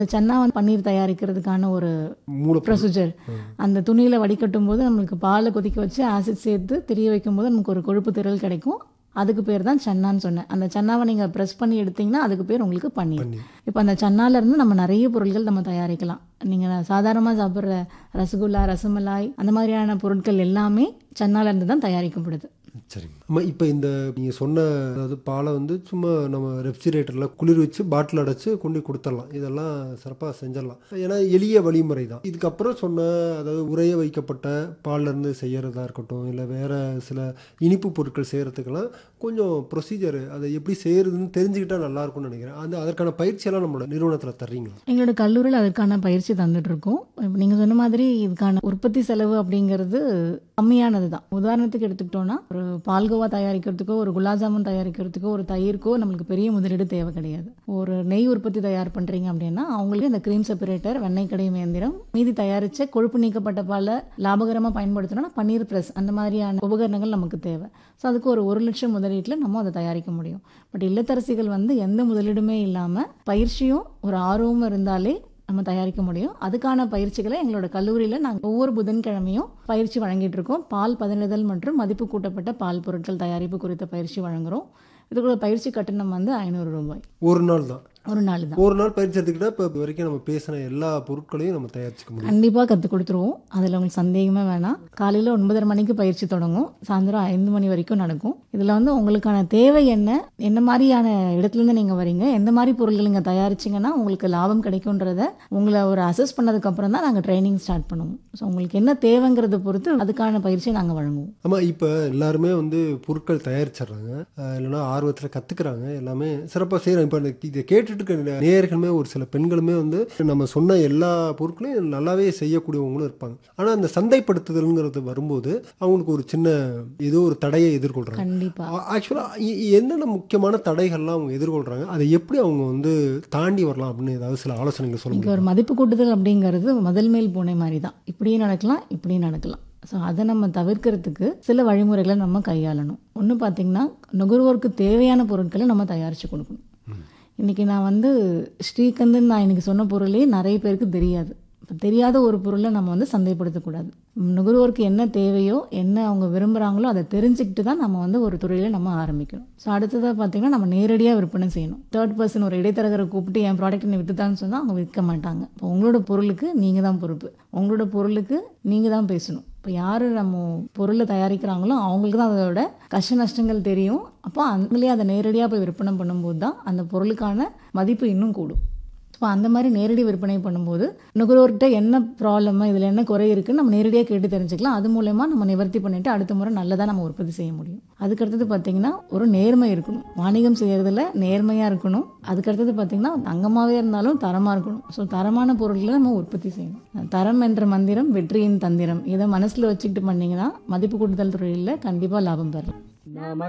சன்னாவன் பன்னீர் தயாரிக்கிறதுக்கான ஒரு மூலப்பொருள் ப்ரொசீஜர் அந்த துணியில் வடிகட்டும் போது நம்மளுக்கு பாலை கொதிக்க வச்சு ஆசிட் சேர்த்து திரிய வைக்கும் போது நமக்கு ஒரு கொழுப்பு திரள் கிடைக்கும் அதுக்கு பேர் தான் சன்னான்னு சொன்னேன் அந்த சன்னாவை நீங்கள் ப்ரெஸ் பண்ணி எடுத்தீங்கன்னா அதுக்கு பேர் உங்களுக்கு பன்னீர் பன்னீர். இப்போ அந்த சன்னால இருந்து நம்ம நிறைய பொருட்கள் நம்ம தயாரிக்கலாம் நீங்கள் சாதாரணமாக சாப்பிட்ற ரசகுல்லா ரசமலாய் அந்த மாதிரியான பொருட்கள் எல்லாமே சன்னால இருந்து தான் தயாரிக்கப்படுது சரிங்க ஆமாம் இப்போ இந்த நீங்கள் சொன்ன அதாவது பாலை வந்து சும்மா நம்ம ரெஃப்ரிஜரேட்டரில் குளிர் வச்சு பாட்டில் அடைச்சு கொண்டு போய் கொடுத்துடலாம் இதெல்லாம் சிறப்பாக செஞ்சிடலாம் ஏன்னா எளிய வழிமுறை தான் இதுக்கப்புறம் சொன்ன அதாவது உரைய வைக்கப்பட்ட பால்லேருந்து செய்யறதா இருக்கட்டும் இல்லை வேற சில இனிப்பு பொருட்கள் செய்கிறதுக்கெல்லாம் கொஞ்சம் ப்ரொசீஜர் அதை எப்படி செய்யறதுன்னு தெரிஞ்சுக்கிட்டா நல்லா இருக்கும்னு நினைக்கிறேன் அந்த அதற்கான பயிற்சியெல்லாம் நம்மளோட நிறுவனத்தில் தர்றீங்களா எங்களோட கல்லூரியில் அதுக்கான பயிற்சி தந்துட்டு இருக்கோம் இப்போ நீங்கள் சொன்ன மாதிரி இதுக்கான உற்பத்தி செலவு அப்படிங்கிறது கம்மியானது தான் உதாரணத்துக்கு எடுத்துக்கிட்டோம்னா ஒரு பால்கோவா தயாரிக்கிறதுக்கோ ஒரு குலாப் ஜாமுன் தயாரிக்கிறதுக்கோ ஒரு தயிர்க்கோ நம்மளுக்கு பெரிய முதலீடு தேவை கிடையாது ஒரு நெய் உற்பத்தி தயார் பண்ணுறீங்க அப்படின்னா அவங்களுக்கு இந்த க்ரீம் செப்பரேட்டர் வெண்ணெய் கடையும் இயந்திரம் மீதி தயாரித்த கொழுப்பு நீக்கப்பட்ட பாலை லாபகரமாக பயன்படுத்தணும்னா பன்னீர் ப்ரெஸ் அந்த மாதிரியான உபகரணங்கள் நமக்கு தேவை ஸோ அதுக்கு ஒரு ஒரு லட்சம் முதலீட்டில் நம்ம அதை தயாரிக்க முடியும் பட் இல்லத்தரசிகள் வந்து எந்த முதலீடுமே இல்லாமல் பயிற்சியும் ஒரு ஆர்வமும் இருந்தாலே நம்ம தயாரிக்க முடியும் அதுக்கான பயிற்சிகளை எங்களோட கல்லூரியில் நாங்கள் ஒவ்வொரு புதன்கிழமையும் பயிற்சி வழங்கிட்டு இருக்கோம் பால் பதனிடுதல் மற்றும் மதிப்பு கூட்டப்பட்ட பால் பொருட்கள் தயாரிப்பு குறித்த பயிற்சி வழங்குறோம் இதுக்குள்ள பயிற்சி கட்டணம் வந்து ஐநூறு ரூபாய் ஒரு நாள் தான் ஒரு நாள் தான் ஒரு நாள் பயிற்சி எடுத்துக்கிட்டா இப்போ இது வரைக்கும் நம்ம பேசின எல்லா பொருட்களையும் நம்ம தயாரிச்சுக்க முடியும் கண்டிப்பாக கற்றுக் கொடுத்துருவோம் அதில் உங்களுக்கு சந்தேகமே வேணாம் காலையில் ஒன்பதரை மணிக்கு பயிற்சி தொடங்கும் சாயந்தரம் ஐந்து மணி வரைக்கும் நடக்கும் இதில் வந்து உங்களுக்கான தேவை என்ன என்ன மாதிரியான இடத்துலேருந்து நீங்கள் வரீங்க எந்த மாதிரி பொருட்கள் நீங்கள் தயாரிச்சிங்கன்னா உங்களுக்கு லாபம் கிடைக்குன்றத உங்களை ஒரு அசஸ் பண்ணதுக்கப்புறம் தான் நாங்கள் ட்ரைனிங் ஸ்டார்ட் பண்ணுவோம் ஸோ உங்களுக்கு என்ன தேவைங்கிறத பொறுத்து அதுக்கான பயிற்சியை நாங்கள் வழங்குவோம் ஆமாம் இப்போ எல்லாருமே வந்து பொருட்கள் தயாரிச்சிடுறாங்க அஹ் இல்லைன்னா ஆர்வத்தில் கற்றுக்குறாங்க எல்லாமே சிறப்பாக செய்கிறாங்க இப்போ இந்த இதை கேட்டுட்டு இருக்க நேயர்களுமே ஒரு சில பெண்களுமே வந்து நம்ம சொன்ன எல்லா பொருட்களையும் நல்லாவே செய்யக்கூடியவங்களும் இருப்பாங்க ஆனால் அந்த சந்தைப்படுத்துதல்ங்கிறது வரும்போது அவங்களுக்கு ஒரு சின்ன ஏதோ ஒரு தடையை எதிர்கொள்கிறாங்க கண்டிப்பாக ஆக்சுவலாக என்னென்ன முக்கியமான தடைகள்லாம் அவங்க எதிர்கொள்கிறாங்க அதை எப்படி அவங்க வந்து தாண்டி வரலாம் அப்படின்னு ஏதாவது சில ஆலோசனைகள் சொல்ல இங்கே முடியும் ஒரு மதிப்பு கூட்டுதல் அப்படிங்கிறது முதல் மேல் பூனை மாதிரி தான் இப்படியும் நடக்கலாம் இப்படியும் நடக்கலாம் ஸோ அதை நம்ம தவிர்க்கிறதுக்கு சில வழிமுறைகளை நம்ம கையாளணும் ஒன்று பார்த்தீங்கன்னா நுகர்வோருக்கு தேவையான பொருட்களை நம்ம தயாரித்து கொடுக்கணும் இன்றைக்கி நான் வந்து ஸ்ரீகந்தன் நான் இன்னைக்கு சொன்ன பொருளே நிறைய பேருக்கு தெரியாது இப்போ தெரியாத ஒரு பொருளை நம்ம வந்து சந்தைப்படுத்தக்கூடாது நுகர்வோருக்கு என்ன தேவையோ என்ன அவங்க விரும்புகிறாங்களோ அதை தெரிஞ்சுக்கிட்டு தான் நம்ம வந்து ஒரு துறையில் நம்ம ஆரம்பிக்கணும் ஸோ அடுத்ததாக பார்த்தீங்கன்னா நம்ம நேரடியாக விற்பனை செய்யணும் தேர்ட் பர்சன் ஒரு இடைத்தரகரை கூப்பிட்டு என் ப்ராடக்ட் நீ விற்றுதான்னு சொன்னால் அவங்க விற்க மாட்டாங்க இப்போ உங்களோட பொருளுக்கு நீங்கள் தான் பொறுப்பு உங்களோட பொருளுக்கு நீங்கள் தான் பேசணும் இப்போ யார் நம்ம பொருளை தயாரிக்கிறாங்களோ அவங்களுக்கு தான் அதோட கஷ்ட நஷ்டங்கள் தெரியும் அப்போ அவங்களே அதை நேரடியாக போய் விற்பனை பண்ணும்போது தான் அந்த பொருளுக்கான மதிப்பு இன்னும் கூடும் ஸோ அந்த மாதிரி நேரடி விற்பனை பண்ணும்போது நுகர்வோர்கிட்ட என்ன ப்ராப்ளம் இதில் என்ன குறை இருக்குன்னு நம்ம நேரடியாக கேட்டு தெரிஞ்சுக்கலாம் அது மூலயமா நம்ம நிவர்த்தி பண்ணிட்டு அடுத்த முறை நல்லதாக நம்ம உற்பத்தி செய்ய முடியும் அதுக்கடுத்தது பார்த்தீங்கன்னா ஒரு நேர்மை இருக்கணும் வாணிகம் செய்யறதுல நேர்மையாக இருக்கணும் அதுக்கடுத்தது பார்த்தீங்கன்னா தங்கமாகவே இருந்தாலும் தரமாக இருக்கணும் ஸோ தரமான பொருட்களை நம்ம உற்பத்தி செய்யணும் தரம் என்ற மந்திரம் வெற்றியின் தந்திரம் இதை மனசில் வச்சுக்கிட்டு பண்ணீங்கன்னா மதிப்பு கூட்டுதல் துறையில் கண்டிப்பாக லாபம் பெறலாம் நம